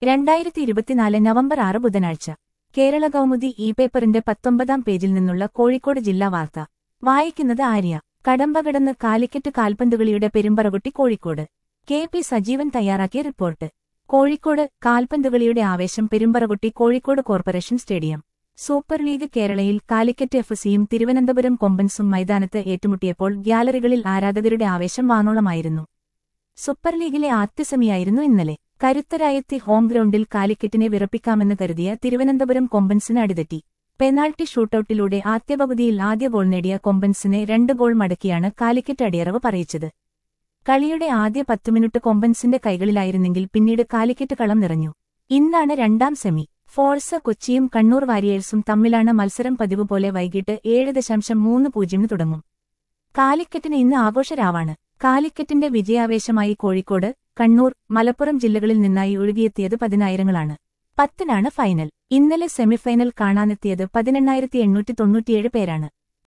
രണ്ടായിരത്തി ഇരുപത്തിനാല് നവംബർ ആറ് ബുധനാഴ്ച കേരള കൗമുദി ഇ പേപ്പറിന്റെ പത്തൊമ്പതാം പേജിൽ നിന്നുള്ള കോഴിക്കോട് ജില്ലാ വാർത്ത വായിക്കുന്നത് ആര്യ കടമ്പ കിടന്ന് കാലിക്കറ്റ് കാൽപന്തുകളിയുടെ പെരുമ്പറകുട്ടി കോഴിക്കോട് കെ പി സജീവൻ തയ്യാറാക്കിയ റിപ്പോർട്ട് കോഴിക്കോട് കാൽപന്തുകളിയുടെ ആവേശം പെരുമ്പറകുട്ടി Kozhikode corporation stadium super league കേരളയിൽ കാലിക്കറ്റ് എഫ് സിയും തിരുവനന്തപുരം കൊമ്പൻസും മൈതാനത്ത് ഏറ്റുമുട്ടിയപ്പോൾ ഗ്യാലറികളിൽ ആരാധകരുടെ ആവേശം വാനോളമായിരുന്നു സൂപ്പർ ലീഗിലെ ആദ്യ സെമിയായിരുന്നു ഇന്നലെ കരുത്തരായെത്തി ഹോം ഗ്രൗണ്ടിൽ കാലിക്കറ്റിനെ വിറപ്പിക്കാമെന്ന് കരുതിയ തിരുവനന്തപുരം കൊമ്പൻസിന് അടിതെറ്റി പെനാൾട്ടി ഷൂട്ടൌട്ടിലൂടെ ആദ്യ പകുതിയിൽ ആദ്യ ഗോൾ നേടിയ കൊമ്പൻസിനെ രണ്ട് ഗോൾ മടക്കിയാണ് കാലിക്കറ്റ് അടിയറവ് പറയിച്ചത് കളിയുടെ ആദ്യ പത്ത് മിനിറ്റ് കൊമ്പൻസിന്റെ കൈകളിലായിരുന്നെങ്കിൽ പിന്നീട് കാലിക്കറ്റ് കളം നിറഞ്ഞു ഇന്നാണ് രണ്ടാം സെമി ഫോഴ്സ കൊച്ചിയും കണ്ണൂർ വാരിയേഴ്സും തമ്മിലാണ് മത്സരം പതിവ് പോലെ വൈകിട്ട് ഏഴ് ദശാംശം മൂന്ന് പൂജ്യമിന് തുടങ്ങും കാലിക്കറ്റിന് ഇന്ന് ആഘോഷരാവാണ് കാലിക്കറ്റിന്റെ വിജയാവേശമായി കോഴിക്കോട് കണ്ണൂർ മലപ്പുറം ജില്ലകളിൽ നിന്നായി ഒഴുകിയെത്തിയത് പതിനായിരങ്ങളാണ് പത്തിനാണ് ഫൈനൽ ഇന്നലെ സെമിഫൈനൽ കാണാനെത്തിയത് പതിനെണ്ണായിരത്തി എണ്ണൂറ്റി തൊണ്ണൂറ്റിയേഴ് പേരാണ്